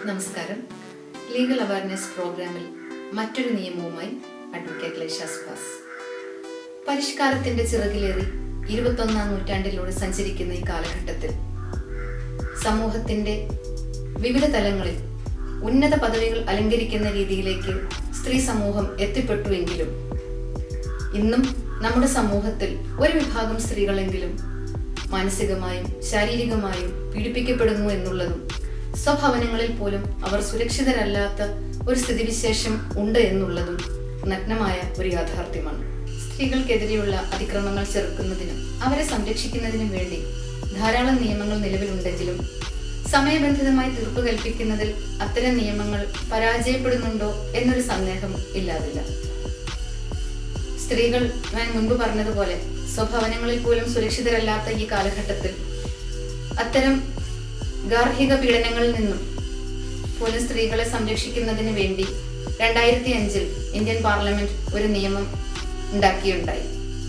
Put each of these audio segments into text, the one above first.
നമസ്കാരം legal awareness പ്രോഗ്രാമിൽ മറ്റൊരു നിയമവുമായി അഡ്വക്കേറ്റ് ലേഷാസ് ബാസ് പരിഷ്കാരത്തിന്റെ ചിറകിലേറി ഇരുപത്തൊന്നാം നൂറ്റാണ്ടിലൂടെ സഞ്ചരിക്കുന്ന ഈ കാലഘട്ടത്തിൽ സമൂഹത്തിന്റെ വിവിധ തലങ്ങളിൽ ഉന്നത പദവികൾ അലങ്കരിക്കുന്ന രീതിയിലേക്ക് സ്ത്രീ സമൂഹം എത്തിപ്പെട്ടുവെങ്കിലും ഇന്നും നമ്മുടെ സമൂഹത്തിൽ ഒരു വിഭാഗം സ്ത്രീകളെങ്കിലും മാനസികമായും ശാരീരികമായും പീഡിപ്പിക്കപ്പെടുന്നു എന്നുള്ളതും സ്വഭവനങ്ങളിൽ പോലും അവർ സുരക്ഷിതരല്ലാത്ത ഒരു സ്ഥിതിവിശേഷം ഉണ്ട് എന്നുള്ളതും നഗ്നമായ ഒരു യാഥാർത്ഥ്യമാണ് സ്ത്രീകൾക്കെതിരെയുള്ള അതിക്രമങ്ങൾ ചെറുക്കുന്നതിനും അവരെ സംരക്ഷിക്കുന്നതിനും വേണ്ടി ധാരാളം നിയമങ്ങൾ നിലവിലുണ്ടെങ്കിലും സമയബന്ധിതമായി തീർപ്പ് കൽപ്പിക്കുന്നതിൽ അത്തരം നിയമങ്ങൾ പരാജയപ്പെടുന്നുണ്ടോ എന്നൊരു സന്ദേഹം ഇല്ലാതില്ല സ്ത്രീകൾ ഞാൻ മുൻപ് പറഞ്ഞതുപോലെ സ്വഭവനങ്ങളിൽ പോലും സുരക്ഷിതരല്ലാത്ത ഈ കാലഘട്ടത്തിൽ അത്തരം ഗാർഹിക പീഡനങ്ങളിൽ നിന്നും പോലും സ്ത്രീകളെ സംരക്ഷിക്കുന്നതിന് വേണ്ടി രണ്ടായിരത്തി അഞ്ചിൽ ഇന്ത്യൻ പാർലമെന്റ് ഒരു നിയമം ഉണ്ടാക്കിയുണ്ടായി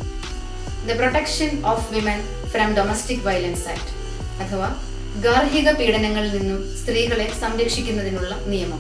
the protection of women from domestic violence act അഥവാ ഗാർഹിക പീഡനങ്ങളിൽ നിന്നും സ്ത്രീകളെ സംരക്ഷിക്കുന്നതിനുള്ള നിയമം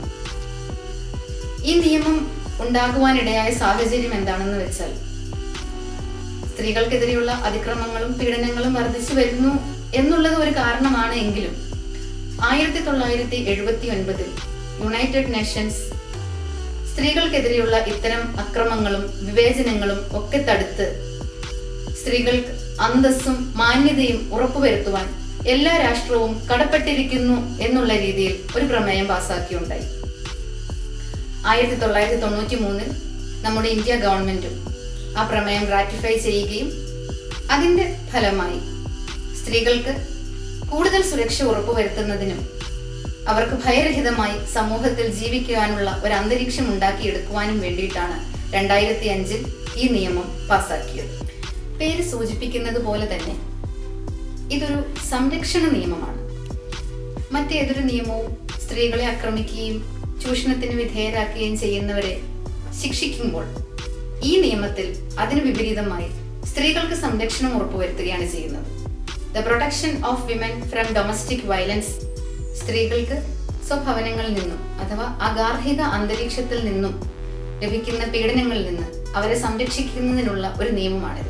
ഈ നിയമം ഉണ്ടാകുവാനിടയായ സാഹചര്യം എന്താണെന്ന് വെച്ചാൽ സ്ത്രീകൾക്കെതിരെയുള്ള അതിക്രമങ്ങളും പീഡനങ്ങളും വർദ്ധിച്ചു വരുന്നു എന്നുള്ളത് ഒരു കാരണമാണ് എങ്കിലും ആയിരത്തി തൊള്ളായിരത്തി എഴുപത്തി ഒൻപതിൽ യുണൈറ്റഡ് നേഷൻസ് സ്ത്രീകൾക്കെതിരെയുള്ള ഇത്തരം അക്രമങ്ങളും വിവേചനങ്ങളും ഒക്കെ തടുത്ത് സ്ത്രീകൾക്ക് അന്തസ്സും മാന്യതയും ഉറപ്പുവരുത്തുവാൻ എല്ലാ രാഷ്ട്രവും കടപ്പെട്ടിരിക്കുന്നു എന്നുള്ള രീതിയിൽ ഒരു പ്രമേയം പാസാക്കിയുണ്ടായി ആയിരത്തി തൊള്ളായിരത്തി തൊണ്ണൂറ്റി മൂന്നിൽ നമ്മുടെ ഇന്ത്യ ഗവൺമെന്റും ആ പ്രമേയം റാറ്റിഫൈ ചെയ്യുകയും അതിന്റെ ഫലമായി സ്ത്രീകൾക്ക് കൂടുതൽ സുരക്ഷ ഉറപ്പുവരുത്തുന്നതിനും അവർക്ക് ഭയരഹിതമായി സമൂഹത്തിൽ ജീവിക്കുവാനുള്ള ഒരു അന്തരീക്ഷം ഉണ്ടാക്കിയെടുക്കുവാനും വേണ്ടിയിട്ടാണ് രണ്ടായിരത്തി അഞ്ചിൽ ഈ നിയമം പാസാക്കിയത് പേര് സൂചിപ്പിക്കുന്നത് പോലെ തന്നെ ഇതൊരു സംരക്ഷണ നിയമമാണ് മറ്റേതൊരു നിയമവും സ്ത്രീകളെ ആക്രമിക്കുകയും ചൂഷണത്തിന് വിധേയരാക്കുകയും ചെയ്യുന്നവരെ ശിക്ഷിക്കുമ്പോൾ ഈ നിയമത്തിൽ അതിന് വിപരീതമായി സ്ത്രീകൾക്ക് സംരക്ഷണം ഉറപ്പുവരുത്തുകയാണ് ചെയ്യുന്നത് the protection of women from domestic violence സ്ത്രീകൾക്ക് സ്വഭവനങ്ങളിൽ നിന്നും അഥവാ അഗാർഹിക അന്തരീക്ഷത്തിൽ നിന്നും ലഭിക്കുന്ന പീഡനങ്ങളിൽ നിന്ന് അവരെ സംരക്ഷിക്കുന്നതിനുള്ള ഒരു നിയമമാണിത്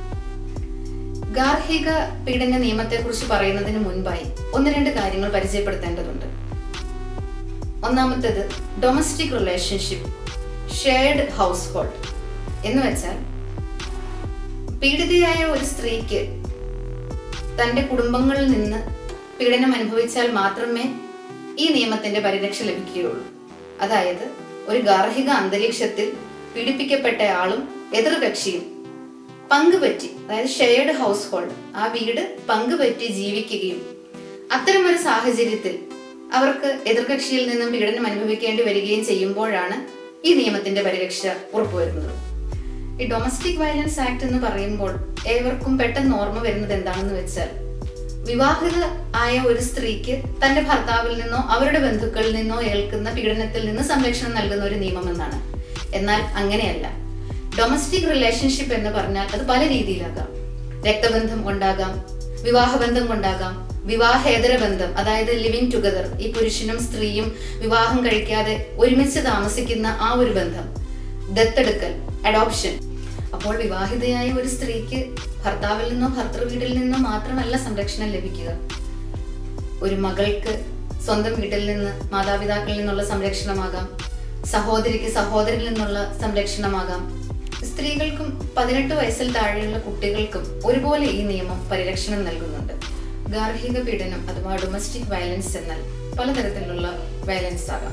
ഗാർഹിക പീഡന നിയമത്തെക്കുറിച്ച് പറയുന്നതിന് മുൻപായി ഒന്ന് രണ്ട് കാര്യങ്ങൾ പരിചയപ്പെടുത്തേണ്ടതുണ്ട് ഒന്നാമത്തേത് domestic relationship shared household എന്ന് വെച്ചാൽ പീഡിതയായ ഒരു സ്ത്രീക്ക് തന്റെ കുടുംബങ്ങളിൽ നിന്ന് പീഡനം അനുഭവിച്ചാൽ മാത്രമേ ഈ നിയമത്തിന്റെ പരിരക്ഷ ലഭിക്കുകയുള്ളൂ അതായത് ഒരു ഗാർഹിക അന്തരീക്ഷത്തിൽ പീഡിപ്പിക്കപ്പെട്ടയാളും എതിർകക്ഷിയും പങ്കുപറ്റി അതായത് ഷെയർഡ് ഹൗസ് ഹോൾഡ് ആ വീട് പങ്കുപറ്റി ജീവിക്കുകയും അത്തരമൊരു സാഹചര്യത്തിൽ അവർക്ക് എതിർകക്ഷിയിൽ നിന്നും പീഡനം അനുഭവിക്കേണ്ടി വരികയും ചെയ്യുമ്പോഴാണ് ഈ നിയമത്തിന്റെ പരിരക്ഷ ഉറപ്പുവരുന്നത് ഈ ഡൊമസ്റ്റിക് വയലൻസ് ആക്ട് എന്ന് പറയുമ്പോൾ ഏവർക്കും പെട്ടെന്ന് ഓർമ്മ വരുന്നത് എന്താണെന്ന് വെച്ചാൽ വിവാഹിത ആയ ഒരു സ്ത്രീക്ക് തന്റെ ഭർത്താവിൽ നിന്നോ അവരുടെ ബന്ധുക്കളിൽ നിന്നോ ഏൽക്കുന്ന പീഡനത്തിൽ നിന്ന് സംരക്ഷണം നൽകുന്ന ഒരു നിയമം എന്നാണ് എന്നാൽ അങ്ങനെയല്ല ഡൊമസ്റ്റിക് റിലേഷൻഷിപ്പ് എന്ന് പറഞ്ഞാൽ അത് പല രീതിയിലാകാം രക്തബന്ധം കൊണ്ടാകാം വിവാഹബന്ധം കൊണ്ടാകാം വിവാഹേതര ബന്ധം അതായത് ലിവിങ് ടുഗദർ ഈ പുരുഷനും സ്ത്രീയും വിവാഹം കഴിക്കാതെ ഒരുമിച്ച് താമസിക്കുന്ന ആ ഒരു ബന്ധം ദത്തെടുക്കൽ അഡോപ്ഷൻ അപ്പോൾ വിവാഹിതയായ ഒരു സ്ത്രീക്ക് ഭർത്താവിൽ നിന്നോ ഭർത്തൃ വീട്ടിൽ നിന്നോ മാത്രമല്ല സംരക്ഷണം ലഭിക്കുക ഒരു മകൾക്ക് സ്വന്തം വീട്ടിൽ നിന്ന് മാതാപിതാക്കളിൽ നിന്നുള്ള സംരക്ഷണമാകാം സഹോദരിക്ക് സഹോദരിൽ നിന്നുള്ള സംരക്ഷണമാകാം സ്ത്രീകൾക്കും പതിനെട്ട് വയസ്സിൽ താഴെയുള്ള കുട്ടികൾക്കും ഒരുപോലെ ഈ നിയമം പരിരക്ഷണം നൽകുന്നുണ്ട് ഗാർഹിക പീഡനം അഥവാ ഡൊമസ്റ്റിക് വയലൻസ് എന്നാൽ പലതരത്തിലുള്ള വയലൻസ് ആകാം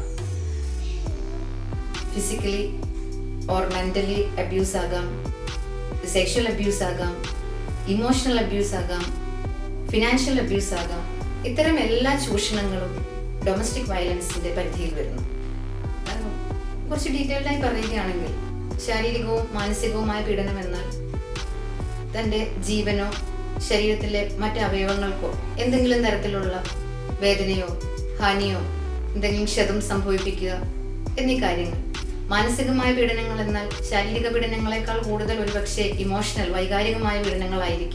ഫിസിക്കലി ഓർ മെന്റലി അബ്യൂസ് ആകാം സെക്ഷൽ അബ്യൂസ് ആകാം ഇമോഷണൽ അബ്യൂസ് ആകാം ഫിനാൻഷ്യൽ അബ്യൂസ് ആകാം ഇത്തരം എല്ലാ ചൂഷണങ്ങളും ഡൊമസ്റ്റിക് വയലൻസിന്റെ പരിധിയിൽ വരുന്നു കുറച്ച് ഡീറ്റെയിൽഡ് ആയി പറയുകയാണെങ്കിൽ ശാരീരികവും മാനസികവുമായ പീഡനം എന്നാൽ തന്റെ ജീവനോ ശരീരത്തിലെ മറ്റ് അവയവങ്ങൾക്കോ എന്തെങ്കിലും തരത്തിലുള്ള വേദനയോ ഹാനിയോ എന്തെങ്കിലും ക്ഷതം സംഭവിപ്പിക്കുക എന്നീ കാര്യങ്ങൾ മാനസികമായ പീഡനങ്ങൾ എന്നാൽ ശാരീരിക പീഡനങ്ങളെക്കാൾ കൂടുതൽ ഒരുപക്ഷെ ഇമോഷണൽ വൈകാരികമായ പീഡനങ്ങളായിരിക്കാം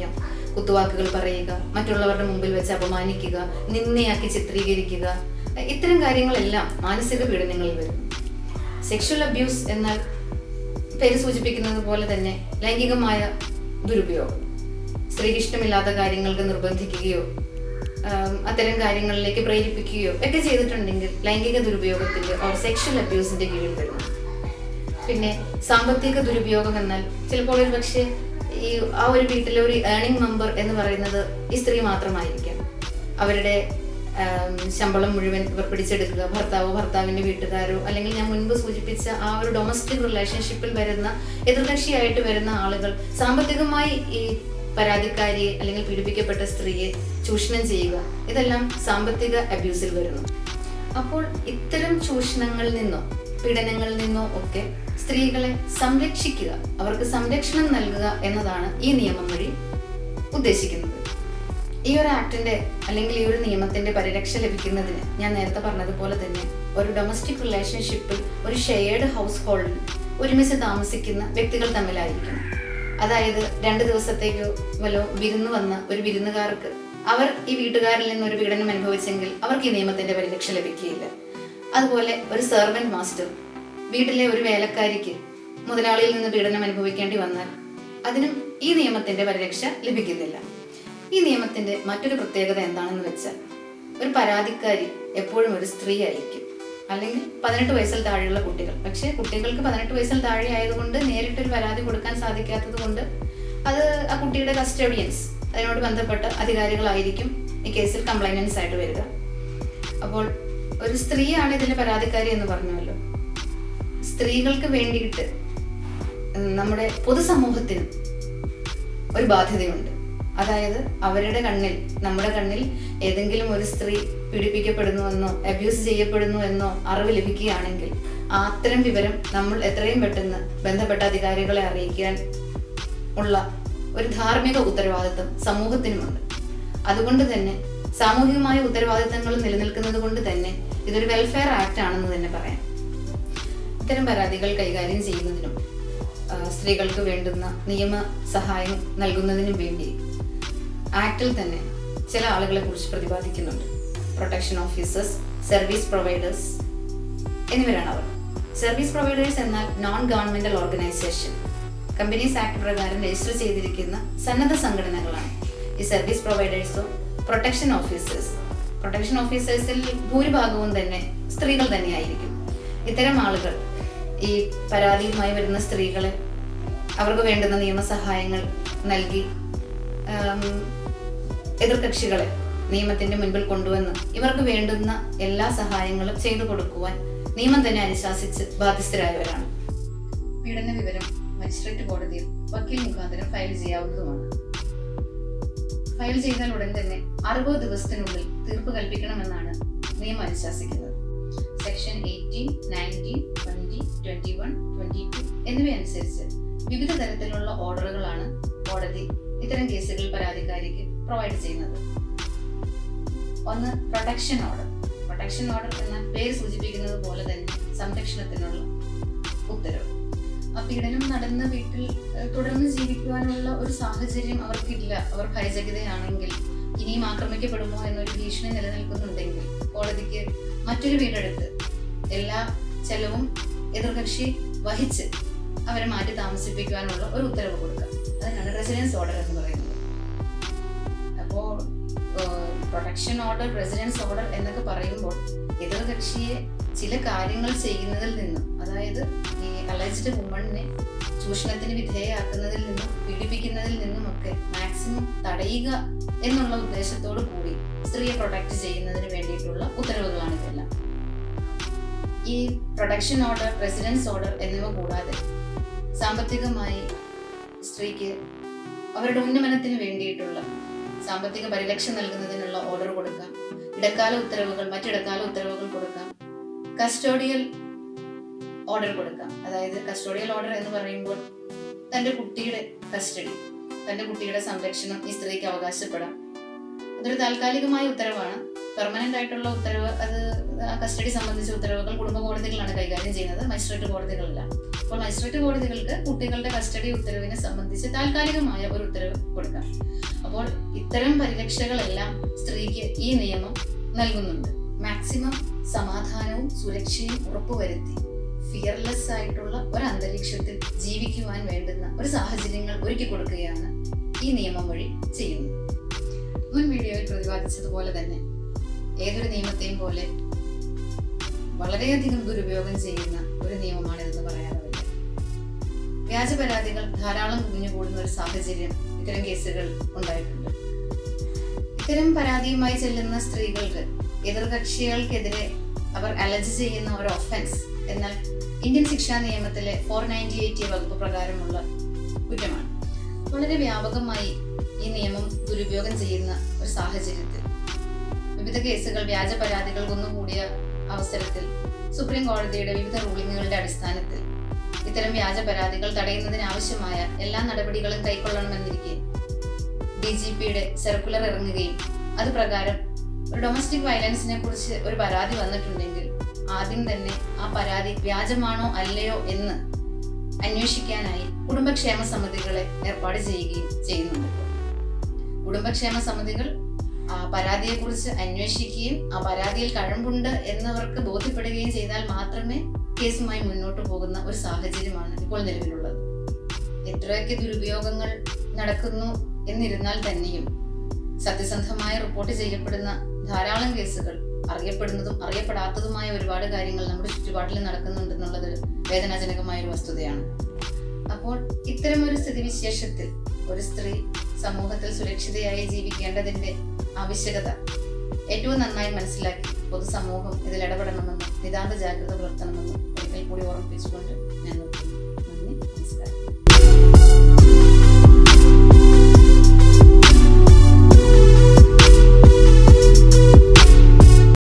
കുത്തുവാക്കുകൾ പറയുക മറ്റുള്ളവരുടെ മുമ്പിൽ വെച്ച് അപമാനിക്കുക നിന്ദയാക്കി ചിത്രീകരിക്കുക ഇത്തരം കാര്യങ്ങളെല്ലാം മാനസിക പീഡനങ്ങളിൽ വരുന്നു സെക്ഷൽ അബ്യൂസ് എന്നാൽ പേര് സൂചിപ്പിക്കുന്നത് പോലെ തന്നെ ലൈംഗികമായ ദുരുപയോഗം സ്ത്രീക്ക് ഇഷ്ടമില്ലാത്ത കാര്യങ്ങൾക്ക് നിർബന്ധിക്കുകയോ ആം, അത്തരം കാര്യങ്ങളിലേക്ക് പ്രേരിപ്പിക്കുകയോ ഒക്കെ ചെയ്തിട്ടുണ്ടെങ്കിൽ ലൈംഗിക ദുരുപയോഗത്തിന്റെ ഓർ സെക്ഷൽ അബ്യൂസിന്റെ കീഴിൽ വരുന്നു പിന്നെ സാമ്പത്തിക ദുരുപയോഗം എന്നാൽ ചിലപ്പോൾ ഒരു പക്ഷേ ഈ ആ ഒരു വീട്ടിലെ ഒരു ഏർണിംഗ് മെമ്പർ എന്ന് പറയുന്നത് ഈ സ്ത്രീ മാത്രമായിരിക്കാം അവരുടെ ആം, ശമ്പളം മുഴുവൻ ഇവർ പിടിച്ചെടുക്കുക ഭർത്താവോ ഭർത്താവിന്റെ വീട്ടുകാരോ അല്ലെങ്കിൽ ഞാൻ മുൻപ് സൂചിപ്പിച്ച ആ ഒരു ഡൊമസ്റ്റിക് റിലേഷൻഷിപ്പിൽ വരുന്ന എതിർകക്ഷിയായിട്ട് വരുന്ന ആളുകൾ സാമ്പത്തികമായി ഈ പരാതിക്കാരിയെ അല്ലെങ്കിൽ പീഡിപ്പിക്കപ്പെട്ട സ്ത്രീയെ ചൂഷണം ചെയ്യുക ഇതെല്ലാം സാമ്പത്തിക അബ്യൂസിൽ വരുന്നു അപ്പോൾ ഇത്തരം ചൂഷണങ്ങളിൽ നിന്നോ പീഡനങ്ങളിൽ നിന്നോ ഒക്കെ സ്ത്രീകളെ സംരക്ഷിക്കുക അവർക്ക് സംരക്ഷണം നൽകുക എന്നതാണ് ഈ നിയമം വഴി ഉദ്ദേശിക്കുന്നത് ഈ ഒരു ആക്ടിന്റെ അല്ലെങ്കിൽ ഈ ഒരു നിയമത്തിന്റെ പരിരക്ഷ ലഭിക്കുന്നതിന് ഞാൻ നേരത്തെ പറഞ്ഞതുപോലെ തന്നെ ഒരു ഡൊമസ്റ്റിക് റിലേഷൻഷിപ്പിൽ ഒരു ഷെയർഡ് ഹൗസ് ഹോൾഡിൽ ഒരുമിച്ച് താമസിക്കുന്ന വ്യക്തികൾ തമ്മിലായിരിക്കണം അതായത് രണ്ട് ദിവസത്തേക്കോ വല്ലോ വിരുന്ന് വന്ന ഒരു വിരുന്നുകാർക്ക് അവർ ഈ വീട്ടുകാരിൽ നിന്ന് ഒരു പീഡനം അനുഭവിച്ചെങ്കിൽ അവർക്ക് ഈ നിയമത്തിന്റെ പരിരക്ഷ ലഭിക്കുകയില്ല അതുപോലെ ഒരു സെർവന്റ് മാസ്റ്റർ വീട്ടിലെ ഒരു വേലക്കാരിക്ക് മുതലാളിയിൽ നിന്ന് പീഡനം അനുഭവിക്കേണ്ടി വന്നാൽ അതിനും ഈ നിയമത്തിന്റെ പരിരക്ഷ ലഭിക്കുന്നില്ല ഈ നിയമത്തിന്റെ മറ്റൊരു പ്രത്യേകത എന്താണെന്ന് വെച്ചാൽ ഒരു പരാതിക്കാരി എപ്പോഴും ഒരു സ്ത്രീ ആയിരിക്കും അല്ലെങ്കിൽ പതിനെട്ട് വയസ്സിൽ താഴെയുള്ള കുട്ടികൾ പക്ഷേ കുട്ടികൾക്ക് പതിനെട്ട് വയസ്സിൽ താഴെ ആയതുകൊണ്ട് നേരിട്ടൊരു പരാതി കൊടുക്കാൻ സാധിക്കാത്തത് കൊണ്ട് അത് ആ കുട്ടിയുടെ കസ്റ്റഡിയൻസ് അതിനോട് ബന്ധപ്പെട്ട അധികാരികളായിരിക്കും ഈ കേസിൽ കംപ്ലൈനൻസ് ആയിട്ട് വരിക അപ്പോൾ ഒരു സ്ത്രീയാണ് ഇതിന്റെ പരാതിക്കാരി എന്ന് പറഞ്ഞല്ലോ സ്ത്രീകൾക്ക് വേണ്ടിയിട്ട് നമ്മുടെ പൊതുസമൂഹത്തിനും ഒരു ബാധ്യതയുണ്ട് അതായത് അവരുടെ കണ്ണിൽ നമ്മുടെ കണ്ണിൽ ഏതെങ്കിലും ഒരു സ്ത്രീ പീഡിപ്പിക്കപ്പെടുന്നുവെന്നോ അബ്യൂസ് ചെയ്യപ്പെടുന്നു എന്നോ അറിവ് ലഭിക്കുകയാണെങ്കിൽ ആ അത്തരം വിവരം നമ്മൾ എത്രയും പെട്ടെന്ന് ബന്ധപ്പെട്ട അധികാരികളെ അറിയിക്കാൻ ഉള്ള ഒരു ധാർമ്മിക ഉത്തരവാദിത്വം സമൂഹത്തിനുമുണ്ട് അതുകൊണ്ട് തന്നെ സാമൂഹികമായ ഉത്തരവാദിത്തങ്ങൾ നിലനിൽക്കുന്നത് കൊണ്ട് തന്നെ ഇതൊരു വെൽഫെയർ ആക്ട് ആണെന്ന് തന്നെ പറയാം ഇത്തരം പരാതികൾ കൈകാര്യം ചെയ്യുന്നതിനും ആ, സ്ത്രീകൾക്ക് വേണ്ടുന്ന നിയമ സഹായം നൽകുന്നതിനും വേണ്ടി ആക്ടിൽ തന്നെ ചില ആളുകളെ കുറിച്ച് പ്രതിപാദിക്കുന്നുണ്ട് പ്രൊട്ടക്ഷൻ ഓഫീസേഴ്സ് സർവീസ് പ്രൊവൈഡേഴ്സ് എന്നിവരാണ് അവർ സർവീസ് പ്രൊവൈഡേഴ്സ് എന്നാൽ non governmental organisation companies act പ്രകാരം രജിസ്റ്റർ ചെയ്തിരിക്കുന്ന സന്നദ്ധ സംഘടനകളാണ് ഈ സർവീസ് പ്രൊവൈഡേഴ്സും പ്രൊട്ടക്ഷൻ ഓഫീസേഴ്സ് പ്രൊട്ടക്ഷൻ ഓഫീസേഴ്സിൽ ഭൂരിഭാഗവും തന്നെ സ്ത്രീകൾ തന്നെയായിരിക്കും ഇത്തരം ആളുകൾ ഈ പരാതിയുമായി വരുന്ന സ്ത്രീകളെ അവർക്ക് വേണ്ടുന്ന നിയമസഹായങ്ങൾ നൽകി ആം, എതിർകക്ഷികളെ നിയമത്തിന്റെ മുൻപിൽ കൊണ്ടുവന്ന് ഇവർക്ക് വേണ്ടുന്ന എല്ലാ സഹായങ്ങളും ചെയ്തു കൊടുക്കുവാൻ നിയമം തന്നെ അനുശാസിച്ച് ബാധ്യസ്ഥരായവരാണ് പീഡന വിവരം മജിസ്ട്രേറ്റ് കോടതിയിൽ വക്കീൽ മുഖാന്തരം ഫയൽ ചെയ്യാവുന്നതുമാണ് ഫയൽ ചെയ്താൽ ഉടൻ തന്നെ അറുപത് ദിവസത്തിനുള്ളിൽ തീർപ്പ് കൽപ്പിക്കണമെന്നാണ് നിയമം അനുശാസിക്കുന്നത് section eighteen nineteen twenty twenty one twenty two എന്നിവയനുസരിച്ച് വിവിധ തരത്തിലുള്ള ഓർഡറുകളാണ് കോടതി ഇത്തരം കേസുകളിൽ പരാതിക്കാരിക്ക് പ്രൊവൈഡ് ചെയ്യുന്നത് ഒന്ന് പ്രൊട്ടക്ഷൻ ഓർഡർ പ്രൊട്ടക്ഷൻ ഓർഡർ എന്ന പേര് സൂചിപ്പിക്കുന്നത് പോലെ തന്നെ സംരക്ഷണത്തിനുള്ള ഉത്തരവ് ആ പീഡനം നടന്ന വീട്ടിൽ ഏഹ്, തുടർന്ന് ജീവിക്കുവാനുള്ള ഒരു സാഹചര്യം അവർക്കില്ല അവർ ഭയചകിതയാണെങ്കിൽ ഇനിയും ആക്രമിക്കപ്പെടുമോ എന്നൊരു ഭീഷണി നിലനിൽക്കുന്നുണ്ടെങ്കിൽ കോടതിക്ക് മറ്റൊരു വീടെടുത്ത് എല്ലാ ചെലവും എതിർകക്ഷി വഹിച്ച് അവരെ മാറ്റി താമസിപ്പിക്കുവാനുള്ള ഒരു ഉത്തരവ് കൊടുക്കുക അതിനാണ് റെസിഡൻസ് ഓർഡർ എന്ന് പറയുന്നത് അപ്പോൾ പ്രൊട്ടക്ഷൻ ഓർഡർ റെസിഡൻസ് ഓർഡർ എന്നൊക്കെ പറയുമ്പോൾ എതിർകക്ഷിയെ ചില കാര്യങ്ങൾ ചെയ്യുന്നതിൽ നിന്നും അതായത് ഈ അലജ്ഡ് വുമണിനെ ചൂഷണത്തിന് വിധേയമാക്കുന്നതിൽ നിന്നും പീഡിപ്പിക്കുന്നതിൽ നിന്നുമൊക്കെ മാക്സിമം തടയുക എന്നുള്ള ഉദ്ദേശത്തോടു കൂടി സ്ത്രീയെ പ്രൊട്ടക്ട് ചെയ്യുന്നതിന് വേണ്ടിയിട്ടുള്ള ഉത്തരവുകളാണ് ഇതെല്ലാം ഈ പ്രൊട്ടക്ഷൻ ഓർഡർ റെസിഡൻസ് ഓർഡർ എന്നിവ കൂടാതെ സാമ്പത്തികമായി സ്ത്രീക്ക് അവരുടെ ഉന്നമനത്തിന് വേണ്ടിയിട്ടുള്ള സാമ്പത്തിക പരിരക്ഷ നൽകുന്നതിനുള്ള ഓർഡർ കൊടുക്കാം ഇടക്കാല ഉത്തരവുകൾ മറ്റിടക്കാല ഉത്തരവുകൾ കൊടുക്കാം കസ്റ്റോഡിയൽ ഓർഡർ കൊടുക്കാം അതായത് കസ്റ്റോഡിയൽ ഓർഡർ എന്ന് പറയുമ്പോൾ തന്റെ കുട്ടിയുടെ കസ്റ്റഡി തന്റെ കുട്ടിയുടെ സംരക്ഷണം ഈ സ്ത്രീക്ക് അവകാശപ്പെടാം അതൊരു താൽക്കാലികമായ ഉത്തരവാണ് പെർമനന്റ് ആയിട്ടുള്ള ഉത്തരവ് അത് കസ്റ്റഡി സംബന്ധിച്ച ഉത്തരവുകൾ കുടുംബ കോടതികളാണ് കൈകാര്യം ചെയ്യുന്നത് മജിസ്ട്രേറ്റ് കോടതികളല്ല അപ്പോൾ മജിസ്ട്രേറ്റ് കോടതികൾക്ക് കുട്ടികളുടെ കസ്റ്റഡി ഉത്തരവിനെ സംബന്ധിച്ച് താൽക്കാലികമായ ഒരു ഉത്തരവ് കൊടുക്കാം അപ്പോൾ ഇത്തരം പരിരക്ഷകളെല്ലാം സ്ത്രീക്ക് ഈ നിയമം നൽകുന്നുണ്ട് മാക്സിമം സമാധാനവും സുരക്ഷയും ഉറപ്പുവരുത്തി ഫിയർലെസ് ആയിട്ടുള്ള ഒരു അന്തരീക്ഷത്തിൽ ജീവിക്കുവാൻ വേണ്ടുന്ന ഒരു സാഹചര്യങ്ങൾ ഒരുക്കി കൊടുക്കുകയാണ് ഈ നിയമം വഴി ചെയ്യുന്നത് മുൻ വീഡിയോയിൽ പ്രതിപാദിച്ചതുപോലെ തന്നെ ഏതൊരു നിയമത്തെയും പോലെ വളരെയധികം ദുരുപയോഗം ചെയ്യുന്ന ഒരു നിയമമാണിതെന്ന് പറയാതെ വയ്യ വ്യാജ പരാതികൾ ധാരാളം കുഞ്ഞുകൂടുന്ന ഒരു സാഹചര്യം ഇത്തരം കേസുകൾ ഉണ്ടായിട്ടുണ്ട് ഇത്തരം പരാതിയുമായി ചെല്ലുന്ന സ്ത്രീകൾക്ക് എതിർകക്ഷികൾക്കെതിരെ അവർ അലജ് ചെയ്യുന്ന ഒരു ഒഫൻസ് എന്നാൽ ഇന്ത്യൻ ശിക്ഷാ നിയമത്തിലെ ഫോർ നയൻറ്റി എയ്റ്റ് വകുപ്പ് പ്രകാരമുള്ള കുറ്റമാണ് വളരെ വ്യാപകമായി ഈ നിയമം ദുരുപയോഗം ചെയ്യുന്ന ഒരു സാഹചര്യത്തിൽ വിവിധ കേസുകൾ വ്യാജ പരാതികൾ കുന്നുകൂടിയ അവസരത്തിൽ സുപ്രീം കോടതിയുടെ വിവിധ റൂളിങ്ങുകളുടെ അടിസ്ഥാനത്തിൽ ഇത്തരം വ്യാജ പരാതികൾ തടയുന്നതിന് ആവശ്യമായ എല്ലാ നടപടികളും കൈക്കൊള്ളണമെന്നിരിക്കെ ഡി ജി പിയുടെ സർക്കുലർ ഇറങ്ങുകയും അത് പ്രകാരം ഒരു ഡൊമസ്റ്റിക് വയലൻസിനെ കുറിച്ച് ഒരു പരാതി വന്നിട്ടുണ്ടെങ്കിൽ ആദ്യം തന്നെ ആ പരാതി വ്യാജമാണോ അല്ലയോ എന്ന് അന്വേഷിക്കാനായി കുടുംബക്ഷേമ സമിതികളെ ഏർപ്പാട് ചെയ്യുകയും ചെയ്യുന്നുണ്ട് ഇപ്പോൾ. കുടുംബക്ഷേമ സമിതികൾ ആ പരാതിയെക്കുറിച്ച് അന്വേഷിക്കുകയും ആ പരാതിയിൽ കഴമ്പുണ്ട് എന്നവർക്ക് ബോധ്യപ്പെടുകയും ചെയ്താൽ മാത്രമേ കേസുമായി മുന്നോട്ട് പോകുന്ന ഒരു സാഹചര്യമാണ് ഇപ്പോൾ നിലവിലുള്ളത് എത്രയൊക്കെ ദുരുപയോഗങ്ങൾ നടക്കുന്നു എന്നിരുന്നാൽ തന്നെയും സത്യസന്ധമായി റിപ്പോർട്ട് ചെയ്യപ്പെടുന്ന ധാരാളം കേസുകൾ അറിയപ്പെടുന്നതും അറിയപ്പെടാത്തതുമായ ഒരുപാട് കാര്യങ്ങൾ നമ്മുടെ ചുറ്റുപാടിൽ നടക്കുന്നുണ്ടെന്നുള്ളത് വേദനാജനകമായ ഒരു വസ്തുതയാണ് അപ്പോൾ ഇത്തരം ഒരു സ്ഥിതിവിശേഷത്തിൽ ഒരു സ്ത്രീ സമൂഹത്തിൽ സുരക്ഷിതയായി ജീവിക്കേണ്ടതിന്റെ ആവശ്യകത ഏറ്റവും നന്നായി മനസ്സിലാക്കി പൊതുസമൂഹം ഇതിൽ ഇടപെടണമെന്നും നിതാന്ത ജാഗ്രത പുലർത്തണമെന്നും ഒരിക്കൽ കൂടി ഓർമ്മിപ്പിച്ചുകൊണ്ട്